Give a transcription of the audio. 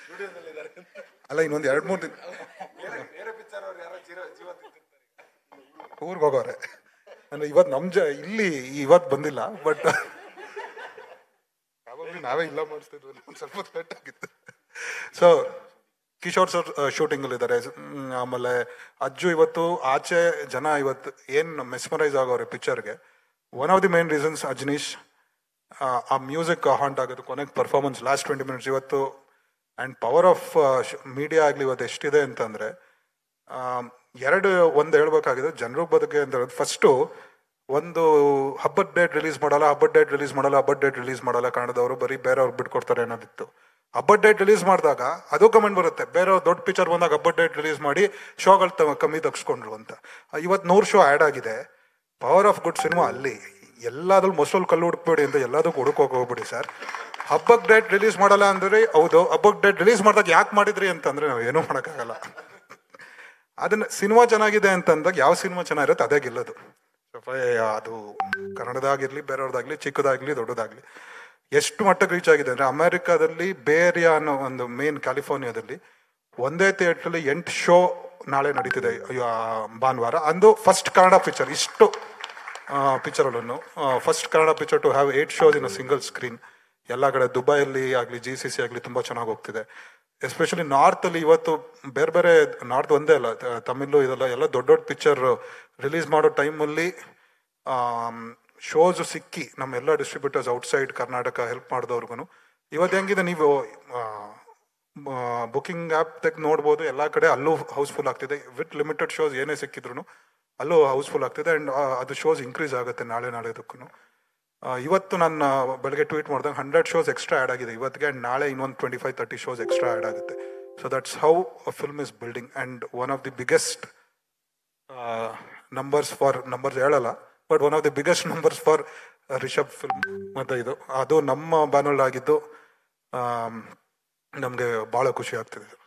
ಅಲ್ಲ ಇನ್ನೊಂದು ಎರಡು ಮೂರು ದಿನ ಊರಿಗೆ ಹೋಗೋರೆ ಅಂದ್ರೆ ಇವತ್ತು ನಮ್ಮ ಜ ಇಲ್ಲಿ ಇವತ್ತು ಬಂದಿಲ್ಲ ಬಟ್ ಪ್ರಾಬಬ್ಲಿ ನಾವೇ ಇಲ್ಲ ಮಾಡಿಸ್ತಿದ್ವಿ ಒಂದು ಸ್ವಲ್ಪ ಲೇಟ್ ಆಗಿತ್ತು ಸೊ ಕಿಶೋರ್ ಸರ್ ಶೂಟಿಂಗಲ್ಲಿ ಇದ್ದಾರೆ ಆಮೇಲೆ ಅಜ್ಜು ಇವತ್ತು ಆಚೆ ಜನ ಇವತ್ತು ಏನು ಮೆಸ್ಮರೈಸ್ ಆಗೋರೆ ಪಿಕ್ಚರ್ಗೆ one of the main reasons Ajaneesh ಆ, ಆ ಮ್ಯೂಸಿಕ್ ಹಾಂಟ್ ಆಗೋದು ಕೊನೆಗೆ ಪರ್ಫಾರ್ಮೆನ್ಸ್ ಲಾಸ್ಟ್ ಟ್ವೆಂಟಿ ಮಿನಿಟ್ಸ್ ಇವತ್ತು ಆ್ಯಂಡ್ ಪವರ್ ಆಫ್ ಮೀಡಿಯಾ ಆಗಲಿ ಇವತ್ತು ಎಷ್ಟಿದೆ ಅಂತಂದರೆ ಎರಡು ಒಂದು ಹೇಳ್ಬೇಕಾಗಿದೆ ಜನರ ಬದುಕೆ ಅಂತ ಫಸ್ಟು ಒಂದು ಹಬ್ಬದ ಡೇಟ್ ರಿಲೀಸ್ ಮಾಡಲ್ಲ ಹಬ್ಬದ ಡೇಟ್ ರಿಲೀಸ್ ಮಾಡಲ್ಲ ಹಬ್ಬದ ಡೇಟ್ ರಿಲೀಸ್ ಮಾಡಲ್ಲ ಕನ್ನಡದವರು ಬರೀ ಬೇರೆಯವ್ರು ಬಿಟ್ಕೊಡ್ತಾರೆ ಅನ್ನೋದಿತ್ತು ಹಬ್ಬದ ಡೇಟ್ ರಿಲೀಸ್ ಮಾಡಿದಾಗ ಅದು ಕಮೆಂಟ್ ಬರುತ್ತೆ ಬೇರೆಯವ್ರು ದೊಡ್ಡ ಪಿಕ್ಚರ್ ಬಂದಾಗ ಹಬ್ಬದ ಡೇಟ್ ರಿಲೀಸ್ ಮಾಡಿ ಶೋಗಳು ತ ಕಮ್ಮಿ ತಗ್ಸ್ಕೊಂಡ್ರು ಅಂತ ಇವತ್ತು ನೂರು ಶೋ ಆ್ಯಡ್ ಆಗಿದೆ ಪವರ್ ಆಫ್ ಗುಡ್ ಸಿನಿಮಾ ಅಲ್ಲಿ ಎಲ್ಲಾದ್ರೂ ಮೊಸಲ್ ಕಲ್ಲು ಹುಡುಕ್ಬೇಡಿ ಅಂತ ಎಲ್ಲದಕ್ಕೂ ಹುಡುಕೋಕೆ ಹೋಗ್ಬಿಡಿ ಸರ್ ಹಬ್ಬಕ್ಕೆ ಡೇಟ್ ರಿಲೀಸ್ ಮಾಡಲ್ಲ ಅಂದ್ರೆ ಹೌದು ಹಬ್ಬಕ್ಕೆ ಡೇಟ್ ರಿಲೀಸ್ ಮಾಡಿದಾಗ ಯಾಕೆ ಮಾಡಿದ್ರಿ ಅಂತಂದ್ರೆ ನಾವು ಏನೂ ಮಾಡೋಕ್ಕಾಗಲ್ಲ ಅದನ್ನ ಸಿನಿಮಾ ಚೆನ್ನಾಗಿದೆ ಅಂತಂದಾಗ ಯಾವ ಸಿನಿಮಾ ಚೆನ್ನಾಗಿರುತ್ತೆ ಅದೇ ಗೆಲ್ಲೋದು ಸ್ವಲ್ಪ ಅದು ಕನ್ನಡದಾಗಿರ್ಲಿ ಬೇರೆಯವ್ರದ್ದಾಗ್ಲಿ ಚಿಕ್ಕದಾಗ್ಲಿ ದೊಡ್ಡದಾಗ್ಲಿ ಎಷ್ಟು ಮಟ್ಟಕ್ಕೆ ರೀಚ್ ಆಗಿದೆ ಅಂದ್ರೆ ಅಮೆರಿಕಾದಲ್ಲಿ ಬೇರಿಯಾ ಅನ್ನೋ ಒಂದು ಮೇನ್ ಕ್ಯಾಲಿಫೋರ್ನಿಯಾದಲ್ಲಿ ಒಂದೇ ಥಿಯೇಟ್ರಲ್ಲಿ ಎಂಟು ಶೋ ನಾಳೆ ನಡೀತಿದೆ ಅಯ್ಯೋ, ಆ ಭಾನುವಾರ ಅಂದು ಫಸ್ಟ್ ಕನ್ನಡ ಪಿಕ್ಚರ್ ಇಷ್ಟು ಪಿಕ್ಚರಲ್ಲೂ first Kannada picture to have eight shows in a single screen ಎಲ್ಲ ಕಡೆ ದುಬೈಯಲ್ಲಿ ಆಗಲಿ ಜಿ ಸಿ ಸಿ ಆಗಲಿ ತುಂಬ ಚೆನ್ನಾಗಿ ಹೋಗ್ತಿದೆ ಎಸ್ಪೆಷಲಿ ನಾರ್ತಲ್ಲಿ ಇವತ್ತು ಬೇರೆ ಬೇರೆ ನಾರ್ತ್ ಒಂದೇ ಅಲ್ಲ ತ- ತಮಿಳು ಇದೆಲ್ಲ ಎಲ್ಲ ದೊಡ್ಡ ದೊಡ್ಡ ಪಿಕ್ಚರ್ ರಿಲೀಸ್ ಮಾಡೋ ಟೈಮಲ್ಲಿ ಶೋಸ್ ಸಿಕ್ಕಿ ನಮ್ಮ ಎಲ್ಲ ಡಿಸ್ಟ್ರಿಬ್ಯೂಟರ್ಸ್ ಔಟ್ಸೈಡ್ ಕರ್ನಾಟಕ ಹೆಲ್ಪ್ ಮಾಡಿದವ್ರಿಗೂ ಇವತ್ತು ಹೆಂಗಿದೆ ನೀವು ಬುಕಿಂಗ್ ಆ್ಯಪ್ ತೆಗೆದು ನೋಡ್ಬೋದು ಎಲ್ಲ ಕಡೆ ಅಲ್ಲೂ ಹೌಸ್ಫುಲ್ ಆಗ್ತಿದೆ ವಿತ್ ಲಿಮಿಟೆಡ್ ಶೋಸ್ ಏನೇ ಸಿಕ್ಕಿದ್ರು ಅಲ್ಲೂ ಹೌಸ್ಫುಲ್ ಆಗ್ತಿದೆ ಆ್ಯಂಡ್ ಅದು ಶೋಸ್ ಇನ್ಕ್ರೀಸ್ ಆಗುತ್ತೆ ನಾಳೆ ನಾಳೆದಕ್ಕೂ ಇವತ್ತು ನಾನು ಬೆಳಗ್ಗೆ ಟ್ವೀಟ್ ಮಾಡಿದಾಗ ಹಂಡ್ರೆಡ್ ಶೋಸ್ ಎಕ್ಸ್ಟ್ರಾ ಆ್ಯಡ್ ಆಗಿದೆ ಇವತ್ತಿಗೆ ಆ್ಯಂಡ್ ನಾಳೆ ಇನ್ನೊಂದು twenty five thirty shows extra add ಆಗುತ್ತೆ so that's how a film is building and one of the biggest numbers for numbers ಹೇಳಲ್ಲ but one of the biggest numbers for Rishab film ಮತ್ತೆ ಇದು ಅದು ನಮ್ಮ ಬ್ಯಾನಲ್ ಆಗಿದ್ದು ನಮಗೆ ಭಾಳ ಖುಷಿ ಆಗ್ತಿದೆ